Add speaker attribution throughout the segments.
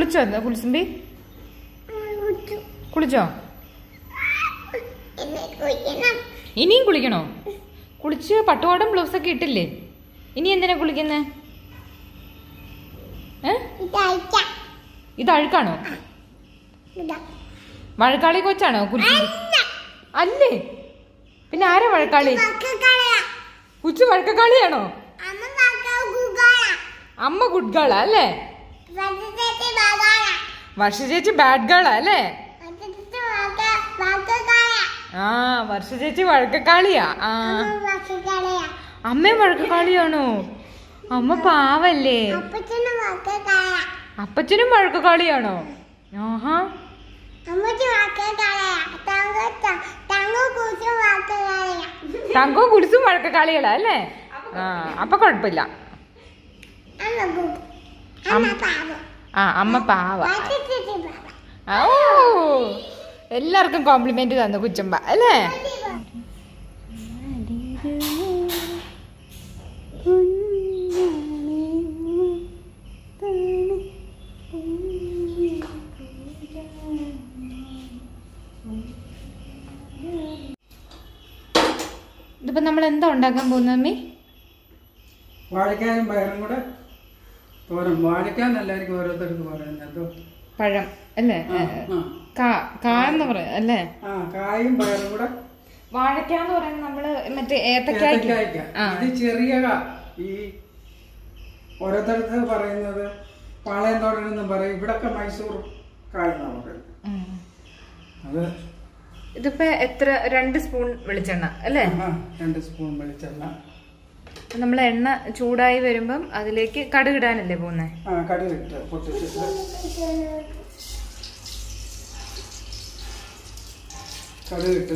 Speaker 1: കുളിച്ചോ എന്താ കുളിച്ചുമ്പി കുളിച്ചോ ഇനിയും കുളിക്കണോ കുളിച്ച് പട്ടുപാടം ബ്ലൗസ് ഒക്കെ ഇട്ടില്ലേ ഇനി എന്തിനാ കുളിക്കുന്നേ ഏ ഇത് അഴുക്കാണോ മഴക്കാളി കൊച്ചാണോ കുളിച്ച് അല്ലേ പിന്നെ ആരാ മഴക്കാളി കുച്ചു മഴക്കാളിയാണോ അമ്മ ഗുഡ് ഗേളാ അല്ലേ വർഷ ചേച്ചി ബാഡ് ഗേളാ അല്ലേ ആ വർഷ ചേച്ചി വഴക്കക്കാളിയാ ആ അമ്മ വഴക്കക്കാളിയാണോ അമ്മ പാവല്ലേ അപ്പച്ചനും വഴക്കക്കാളിയാണോ ആഹാ തങ്കവും കുടിസും വഴക്കക്കാളികളാ അല്ലേ ആ അപ്പൊ കുഴപ്പമില്ല ആ അമ്മ പാവ ആ, ഓ എല്ലാവർക്കും കോംപ്ലിമെന്റ് തന്നു കുച്ചമ്പ അല്ലേ ഇതിപ്പോ നമ്മൾ എന്താ ഉണ്ടാക്കാൻ പോകുന്നത് അമ്മി
Speaker 2: വാഴക്കായും പയറും കൂടെ തോരൻ വാഴക്കാൻ എല്ലാവർക്കും ഓരോരുത്തർക്ക് പറയുന്നത് എന്തോ
Speaker 1: പഴം അല്ലേ
Speaker 2: ആ, ആ.
Speaker 1: കാ കാ എന്ന് പറയാം അല്ലേ
Speaker 2: ആ കായും പയറും കൂടെ
Speaker 1: വാഴക്ക എന്ന് പറയുന്നത് നമ്മള് മറ്റേ ഏത്തക്കായ്ക്ക്
Speaker 2: ഏത്തക്കായ്ക്ക
Speaker 1: ആ
Speaker 2: ഇത് ചെറിയ കാ ഈ ഓരോരുത്തർക്ക് പറയുന്നത് പാളയം തോരൻ എന്നും പറയും ഇവിടൊക്കെ മൈസൂർ കായെന്നാണ് പറയുന്നത്
Speaker 1: ഉം.
Speaker 2: അത്
Speaker 1: ഇതിപ്പോ എത്ര രണ്ട് സ്പൂൺ വെളിച്ചെണ്ണ അല്ലേ
Speaker 2: ആ, രണ്ട് സ്പൂൺ വെളിച്ചെണ്ണ
Speaker 1: നമ്മൾ എണ്ണ ചൂടായി വരുമ്പം അതിലേക്ക് കടുകിടാനല്ലേ പോകുന്നേ
Speaker 2: ആ കടുകിട്ട് പൊട്ടിച്ചിട്ട് കടുകിട്ട്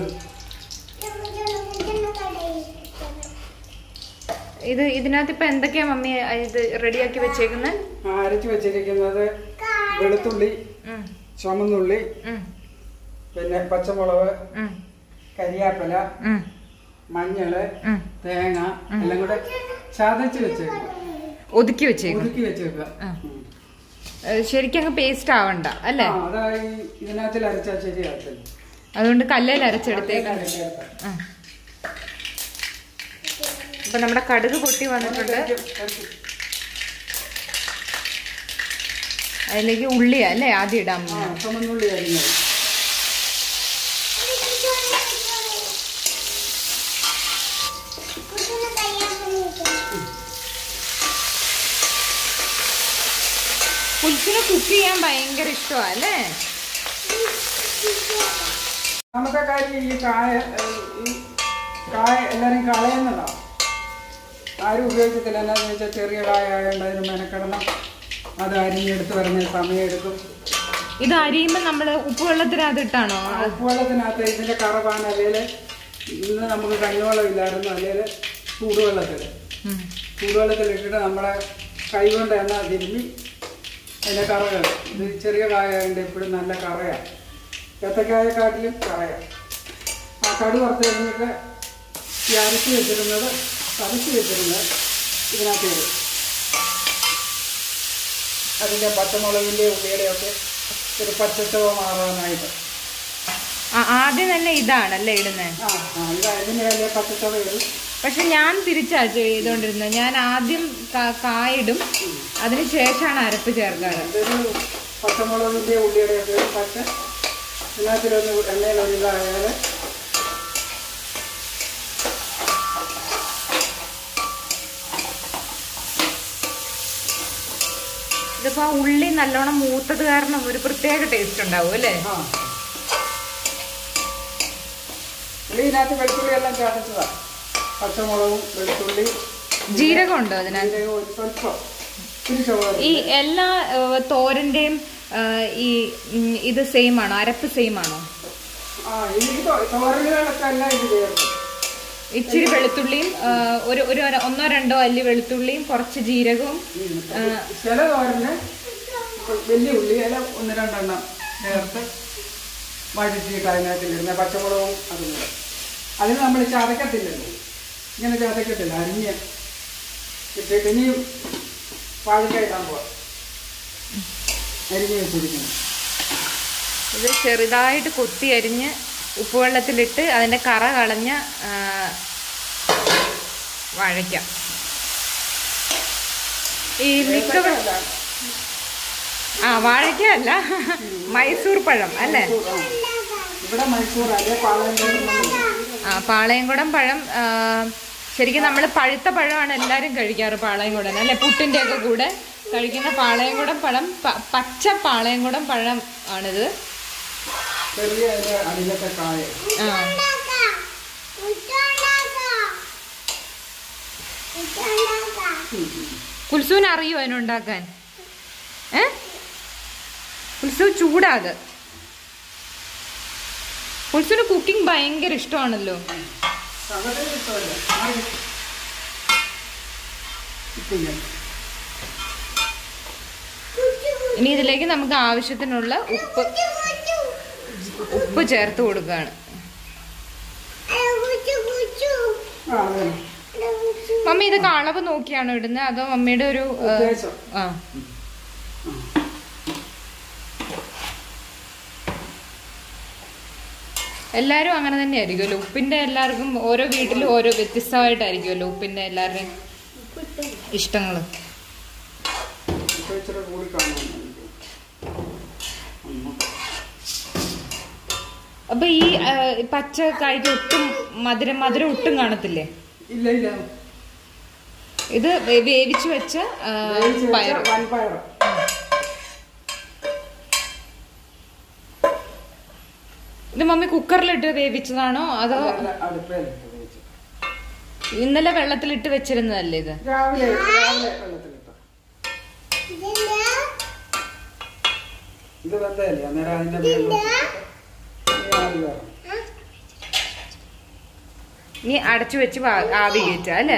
Speaker 1: ഇത് ഇതിനകത്ത് ഇപ്പൊ എന്തൊക്കെയാ മമ്മി ഇത് റെഡിയാക്കി വെച്ചേക്കുന്നത്
Speaker 2: ആ, അരച്ച് വെച്ചിരിക്കുന്നത് വെളുത്തുള്ളി ചുമന്നുള്ളി പിന്നെ പച്ചമുളക് കരിയാപ്പില മഞ്ഞള് തേങ്ങ എല്ലാം കൂടെ ചതച്ച് വെച്ചേക്കുക
Speaker 1: ഒതുക്കി വെച്ചേക്കും
Speaker 2: ഒതുക്കി വെച്ചേക്കുക
Speaker 1: ആ.
Speaker 2: ഉം.
Speaker 1: ശരിക്കും അങ്ങ് പേസ്റ്റ് ആവണ്ട അല്ലേ
Speaker 2: ആ, അതായി ഇതിനകത്തിൽ അരച്ചാൽ ശരിയാകത്തില്ല
Speaker 1: അതുകൊണ്ട് കല്ലിൽ അരച്ചെടുത്തേക്കാണ് ആ. ഇപ്പൊ നമ്മുടെ കടുക് പൊട്ടി വന്നിട്ടുണ്ട് അതിലേക്ക് ഉള്ളിയാ അല്ലേ ആദ്യം ഇടാൻ
Speaker 2: ആ
Speaker 1: പോകുന്നത്.
Speaker 2: ചുമന്നുള്ളി അരിഞ്ഞത്
Speaker 1: പുൽസിന് കുക്ക് ചെയ്യാൻ ഭയങ്കര ഇഷ്ടമാ അല്ലേ
Speaker 2: രണ്ടാമത്തെ കാര്യം ഈ കായ ഏ, ഈ കായ എല്ലാവരും കളയുന്നതാണ് ആരും ഉപയോഗിക്കത്തില്ല എന്നാന്ന് വെച്ചാൽ ചെറിയ കായ ആയതുകൊണ്ട് അതിന് മെനക്കെടണം അത് അരിഞ്ഞെടുത്ത് വരുന്ന സമയമെടുക്കും
Speaker 1: ഇത് അരിയുമ്പോ നമ്മള് ഉപ്പ് വെള്ളത്തിനകത്ത് ഇട്ടാണോ
Speaker 2: ആ ഉപ്പുവെള്ളത്തിനകത്ത് ഇതിൻ്റെ കറവാണ് അല്ലെങ്കിൽ ഇന്ന് നമുക്ക് കഞ്ഞിവെള്ളം ഇല്ലായിരുന്നു അല്ലെങ്കിൽ ചൂടുവെള്ളത്തിൽ
Speaker 1: ഉം.
Speaker 2: ചൂടുവെള്ളത്തിൽ ഇട്ടിട്ട് നമ്മളെ കൈ കൊണ്ട് എണ്ണ തിരുമ്മി അതിൻ്റെ കറകൾ ഇത് ചെറിയ കായ ആയതുകൊണ്ട് എപ്പോഴും നല്ല കറയാണ് ഏത്തക്കായക്കാട്ടിലും കറയാണ് ആ കടു വറുത്ത് കഴിഞ്ഞിട്ട് ഈ അരച്ച് വെച്ചിരുന്നത് തറച്ച് വെച്ചിരുന്നത് ഇതിനകത്ത് ഇടും അതിൻ്റെ പച്ചമുളകിൻ്റെ ഉള്ളിയുടെ ഒക്കെ ഒരു പച്ചച്ചവ മാറാനായിട്ട്
Speaker 1: ആ, ആദ്യം തന്നെ ഇതാണല്ലേ ഇടുന്നത്
Speaker 2: ആ ആ ഇത് അതിൻ്റെ വലിയ പച്ചച്ചവ ഇടും
Speaker 1: പക്ഷെ ഞാൻ തിരിച്ചാ ചെയ്തോണ്ടിരുന്നത് ഞാൻ ആദ്യം കാ- കായിടും അതിന് ശേഷമാണ് അരപ്പ് ചേർക്കാറ്
Speaker 2: ഇതൊരു പച്ചമുളകിൻ്റെ ഉള്ളിയുടെ ഒക്കെ ഒരു പച്ച ഇതിനകത്തിലൊന്ന് എണ്ണയിലൊരു ഇതായാൽ
Speaker 1: ഇതിപ്പോ ആ ഉള്ളി നല്ലോണം മൂത്തത് കാരണം ഒരു പ്രത്യേക ടേസ്റ്റ് ഉണ്ടാവും അല്ലേ
Speaker 2: ആ ഉള്ളി ഇതിനകത്ത് വെളുത്തുള്ളി എല്ലാം ചതച്ചതാണ് പച്ചമുളകും വെളുത്തുള്ളി
Speaker 1: ജീരകം ഉണ്ടോ അതിനകത്ത്
Speaker 2: അതിൻ്റെ ഒരു സ്വല്പം ഇത്തിരി ചുവ
Speaker 1: ഈ എല്ലാ ഏഹ്, തോരന്റെയും ഏഹ്, ഈ ഉം, ഇത് സെയിം ആണോ അരപ്പ് സെയിം ആണോ
Speaker 2: ആ ഈ തോ- തോരനുകളൊക്കെ എല്ലാം ഇത് ചേർക്കും
Speaker 1: ഇച്ചിരി വെളുത്തുള്ളിയും ഏഹ്, ഒരു ഒരു ഒര- ഒന്നോ രണ്ടോ അല്ലി വെളുത്തുള്ളിയും കുറച്ച് ജീരകവും
Speaker 2: ചില തോരന് വലിയ ഉള്ളി അല്ല ഒന്ന് രണ്ടെണ്ണം ചേർത്ത് വഴറ്റിയിട്ട് അതിനകത്തിലിരുന്ന പച്ചമുളകും അതും കൂടെ അതിന് നമ്മൾ ചതക്കത്തില്ലല്ലോ ഇങ്ങനെ ചതക്കത്തില്ല അരിഞ്ഞ് ഇട്ടിട്ട് ഇനിയും വാഴക്ക ഇടാൻ പോവാം അരിഞ്ഞ് വെച്ചിരിക്കുന്നത്
Speaker 1: ഇത് ചെറുതായിട്ട് കൊത്തി അരിഞ്ഞ് ഉപ്പുവെള്ളത്തിലിട്ട് അതിൻ്റെ കറ കളഞ്ഞ ആ, വാഴയ്ക്ക ഈ മിക്ക ആ വാഴയ്ക്ക അല്ല മൈസൂർ പഴം അല്ലേ
Speaker 2: ആ. ഇവിടെ മൈസൂർ അല്ലെ പാളയം
Speaker 1: ആ പാളയംകുടം പഴം ആ, ശരിക്കും നമ്മൾ പഴുത്ത പഴമാണ് എല്ലാവരും കഴിക്കാറ് പാളയംകുടം അല്ലെ പുട്ടിൻ്റെ ഒക്കെ കൂടെ കഴിക്കുന്ന പാളയംകുടം പഴം പ- പച്ച പാളയംകുടം പഴം ആണിത്
Speaker 2: ചെറിയ അതിന്റെ അടിയിലത്തെ കായ
Speaker 1: ആ കുൽസുവിന് അറിയോ അതിനുണ്ടാക്കാൻ ഏ കുൽസു ചൂടാത് കുൽസുവിന് കുക്കിംഗ് ഭയങ്കര ഇഷ്ടമാണല്ലോ
Speaker 2: അവിടെ ഇഷ്ടമല്ല. മാറി. ഇപ്പൊ ഞാൻ.
Speaker 1: ഇനി ഇതിലേക്ക് നമുക്ക് ആവശ്യത്തിനുള്ള ഉപ്പ് ഉപ്പ് ചേർത്ത് കൊടുക്കുകയാണ്
Speaker 2: ആ, അതെ.
Speaker 1: മമ്മി ഇതൊക്കെ അളവ് നോക്കിയാണോ ഇടുന്നത് അതോ മമ്മിയുടെ ഒരു ഏ,
Speaker 2: ഉദ്ദേശം.
Speaker 1: ആ എല്ലാരും അങ്ങനെ തന്നെ ആയിരിക്കുമല്ലോ ഉപ്പിന്റെ എല്ലാവർക്കും ഓരോ വീട്ടിലും ഓരോ വ്യത്യസ്തമായിട്ടായിരിക്കുമല്ലോ ഉപ്പിന്റെ എല്ലാവരുടെയും ഇഷ്ടങ്ങൾ
Speaker 2: ഇപ്പൊ ഇച്ചിരി കൂടി കാണുന്നു
Speaker 1: അപ്പൊ ഈ ആ, പച്ച കായ്ക്ക് ഒട്ടും മധുരം മധുരം ഒട്ടും കാണത്തില്ലേ
Speaker 2: ഇല്ല ഇല്ല
Speaker 1: ഇത് വേ- വേവിച്ച് വെച്ച ആ,
Speaker 2: വേവിച്ച് വെച്ച
Speaker 1: പയർ
Speaker 2: വൻപയർ
Speaker 1: ഇത് മമ്മി കുക്കറിലിട്ട് വേവിച്ചതാണോ അതോ
Speaker 2: അതല്ല, അടുപ്പേലിട്ട് വേവിച്ചു.
Speaker 1: ഇന്നലെ വെള്ളത്തിലിട്ട് വെച്ചിരുന്നതല്ലേ ഇത്
Speaker 2: രാവിലെ രാവിലെ വെള്ളത്തിലിട്ട ഇത് വെന്തയല്ലേ അന്നേരം അതിന്റെ മേളിൽ വെച്ചിട്ട് ആവി കയറും.
Speaker 1: ഇനി അടച്ചു വെച്ച് വാ- ആവി കയറ്റുക അല്ലേ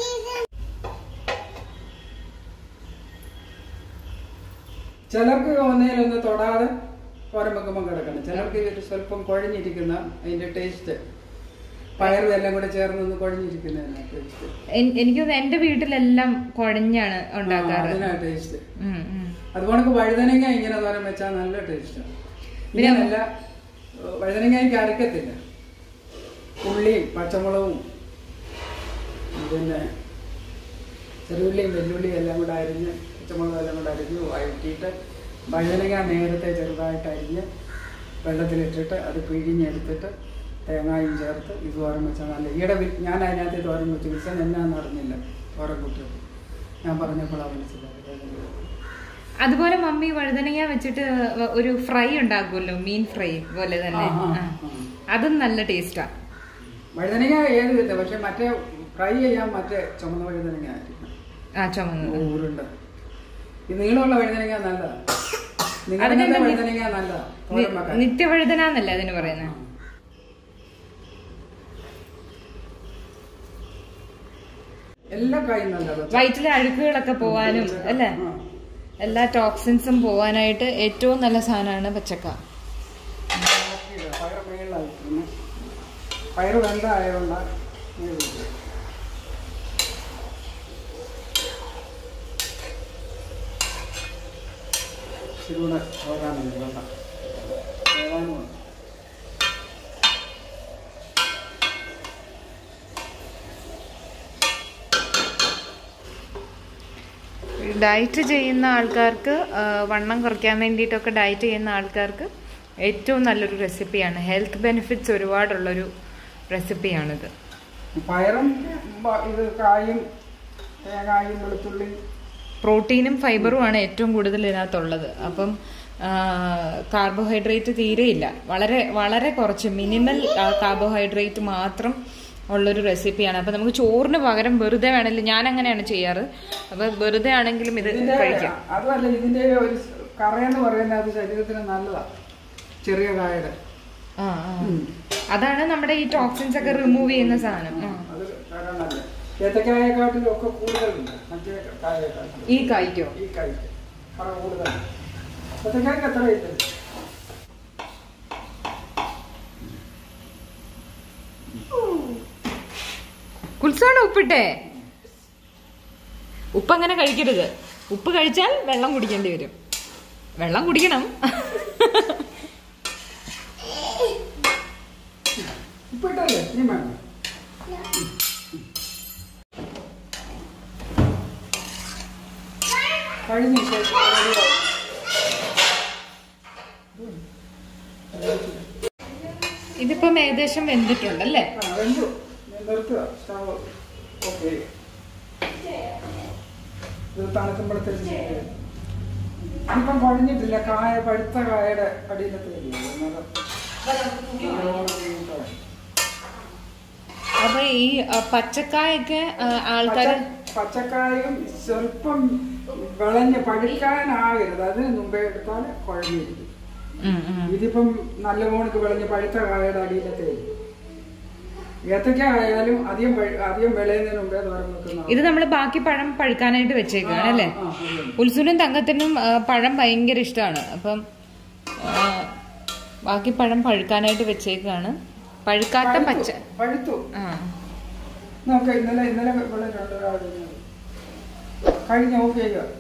Speaker 2: ചിലർക്ക് ഒന്നേലൊന്ന് തൊടാതെ തോരൻ വെക്കുമ്പോൾ കിടക്കണം ചിലർക്ക് ഒരു സ്വല്പം കുഴഞ്ഞിരിക്കുന്ന അതിന്റെ ടേസ്റ്റ് പയറും എല്ലാം കൂടെ ചേർന്ന് ഒന്ന് കുഴഞ്ഞിരിക്കുന്നതിനാ ടേസ്റ്റ്
Speaker 1: എൻ- എനിക്ക് തോന്നുന്നു എന്റെ വീട്ടിലെല്ലാം കുഴഞ്ഞാണ് ഉണ്ടാക്കാറ്
Speaker 2: അതിനാ ടേസ്റ്റ്
Speaker 1: ഉം, ഉം.
Speaker 2: അതുകൊണ്ട് വഴുതനങ്ങ ഇങ്ങനെ തോരൻ വെച്ചാൽ നല്ല ടേസ്റ്റാണ് ഇങ്ങനല്ല വഴുതനങ്ങയ്ക്ക് അരക്കത്തില്ല ഉള്ളിയും പച്ചമുളകും പിന്നെ ചെറുള്ളിയും വെല്ലുള്ളിയും എല്ലാം കൂടെ അരിഞ്ഞ് പച്ചമുളകും എല്ലാം കൂടെ അരിഞ്ഞ് വഴറ്റിയിട്ട് വഴുതനങ്ങ നേരത്തെ ചെറുതായിട്ട് അരിഞ്ഞ് വെള്ളത്തിലിട്ടിട്ട് അത് പിഴിഞ്ഞെടുത്തിട്ട് തേങ്ങായും ചേർത്ത് ഇത് തോരൻ വെച്ചാൽ നല്ല ഈയിടെ വി- ഞാൻ അതിനകത്ത് തോരൻ വെച്ചു വിൽസൻ എന്നാന്ന് അറിഞ്ഞില്ല തോരൻ കുട്ടികൾ ഞാൻ പറഞ്ഞപ്പോഴാണ് മനസ്സിലായത്
Speaker 1: അതുപോലെ മമ്മി വഴുതനങ്ങ വെച്ചിട്ട് ഒരു ഫ്രൈ ഉണ്ടാക്കുമല്ലോ മീൻ ഫ്രൈ പോലെ തന്നെ
Speaker 2: ആ, ആ,
Speaker 1: ആ.
Speaker 2: ആ.
Speaker 1: അതും നല്ല ടേസ്റ്റാ
Speaker 2: വഴുതനങ്ങ ഏത് വിധ പക്ഷെ മറ്റേ ഫ്രൈ ചെയ്യാൻ മറ്റേ ചുമന്ന വഴുതനങ്ങ ആയിരിക്കും
Speaker 1: ആ ചുമന്നത്
Speaker 2: ഊരുണ്ട് ഈ നീളമുള്ള വഴുതനങ്ങ നല്ലതാണ്
Speaker 1: അതിനെന്താ
Speaker 2: നിങ്ങളുടെ
Speaker 1: നി-
Speaker 2: വഴുതനങ്ങ നല്ലതാ തോരൻ വെക്കാൻ.
Speaker 1: നിത്യവഴുതന എന്നല്ലേ അതിന് പറയുന്നത്
Speaker 2: എല്ലാ കായും നല്ലതാ
Speaker 1: വയറ്റിലെ അഴുക്കുകളൊക്കെ പോവാനും അല്ലേ
Speaker 2: ആ.
Speaker 1: എല്ലാ ടോക്സിൻസും പോവാനായിട്ട് ഏറ്റവും നല്ല സാധനമാണ് പച്ചക്ക
Speaker 2: നോക്കിയില്ല. പയറ് മേളിലായി പിന്നെ പയറ് വെന്ത ആയതുകൊണ്ടാണ് മേളിൽ ഇച്ചിരി കൂടെ പോരാനുണ്ട് വേണ്ട വേവാനുമുണ്ട്
Speaker 1: ഡയറ്റ് ചെയ്യുന്ന ആൾക്കാർക്ക് ആ, വണ്ണം കുറയ്ക്കാൻ വേണ്ടിയിട്ടൊക്കെ ഡയറ്റ് ചെയ്യുന്ന ആൾക്കാർക്ക് ഏറ്റവും നല്ലൊരു റെസിപ്പിയാണ് ഹെൽത്ത് ബെനിഫിറ്റ്സ് ഒരുപാടുള്ളൊരു റെസിപ്പിയാണിത്
Speaker 2: പയറും ബ- ഇത് കായും തേങ്ങായും വെളുത്തുള്ളി
Speaker 1: പ്രോട്ടീനും ഫൈബറുമാണ് ഏറ്റവും കൂടുതൽ ഇതിനകത്തുള്ളത് അപ്പം കാർബോഹൈഡ്രേറ്റ് തീരെയില്ല വളരെ വളരെ കുറച്ച് മിനിമൽ കാർബോഹൈഡ്രേറ്റ് മാത്രം ഉള്ളൊരു റെസിപ്പിയാണ് അപ്പം നമുക്ക് ചോറിന് പകരം വെറുതെ വേണമെങ്കിൽ ഞാൻ അങ്ങനെയാണ് ചെയ്യാറ് അപ്പം വെറുതെ ആണെങ്കിലും ഇത്
Speaker 2: ഇതിന്റെ
Speaker 1: കഴിക്കാം
Speaker 2: അതുമല്ല ഇതിന്റെ ഒരു സ് കറയെന്ന് പറയുന്നത് അത് ശരീരത്തിന് നല്ലതാ ചെറിയ കായയുടെ
Speaker 1: ആ ആ. അതാണ് നമ്മുടെ ഈ ടോക്സിൻസ് ഒക്കെ റിമൂവ് ചെയ്യുന്ന സാധനം ആ.
Speaker 2: അത് കറ നല്ല ഏത്തക്കായെക്കാട്ടിലും ഒക്കെ കൂടുതലുണ്ട് മറ്റേ കായയെക്കാട്ടിലും
Speaker 1: ഈ കായ്ക്കോ
Speaker 2: ഈ കായ്ക്ക് കറ കൂടുതലാണ് ഏത്തക്കായ്ക്ക് എത്ര ഇല്ല
Speaker 1: കുൽസാണ് ഉപ്പിട്ടെ ഉപ്പ് അങ്ങനെ കഴിക്കരുത് ഉപ്പ് കഴിച്ചാൽ വെള്ളം കുടിക്കേണ്ടി വരും വെള്ളം കുടിക്കണം
Speaker 2: ഉപ്പ് ഇട്ടല്ലേ നീ വേണ്ട കഴിഞ്ഞ ശേഷം റെഡിയാവും.
Speaker 1: ഇതിപ്പം ഏകദേശം വെന്തിട്ടുണ്ടല്ലേ
Speaker 2: ആ, വെന്തു. ഞാൻ നിർത്തുക സ്റ്റവ് ഓക്കെ ഇത് തണുക്കുമ്പോഴത്തേക്ക് ഇപ്പം പഴിഞ്ഞിട്ടില്ല കായ പഴുത്ത കായയുടെ അടിയിലത്തെ
Speaker 1: അപ്പൊ ഈ ആ, പച്ചക്കായൊക്കെ ആൾക്കാർ
Speaker 2: പച്ചക്കായും സ്വല്പം വിളഞ്ഞ് പഴുക്കാനാകരുത് അതിന് മുമ്പേ എടുത്താൽ കുഴഞ്ഞിരിക്കും ഇതിപ്പം നല്ല മോണിക്ക് വിളഞ്ഞ് പഴുത്ത കായയുടെ അടിയിലത്തെ ഏത്തക്ക ആയാലും അധികം പഴു- അധികം വിളയുന്നതിന് മുമ്പേ തോരൻ വെക്കുന്ന
Speaker 1: ഇത് നമ്മൾ ബാക്കി പഴം പഴുക്കാനായിട്ട് വെച്ചേക്കാണ് അല്ലേ
Speaker 2: ആ, ആ, അതുതന്നെ.
Speaker 1: ഉത്സുനും തങ്കത്തിനും ആ, പഴം ഭയങ്കര ഇഷ്ടമാണ് അപ്പം ആ, ബാക്കി പഴം പഴുക്കാനായിട്ട് വെച്ചേക്കാണ് പഴുക്കാത്ത പച്ച
Speaker 2: പഴുത്തു
Speaker 1: ആ
Speaker 2: നോക്കാം ഇന്നലെ ഇന്നലെ വിളഞ്ഞുണ്ട് ഒരാൾ കഴിഞ്ഞ ഓഫ് ചെയ്യുക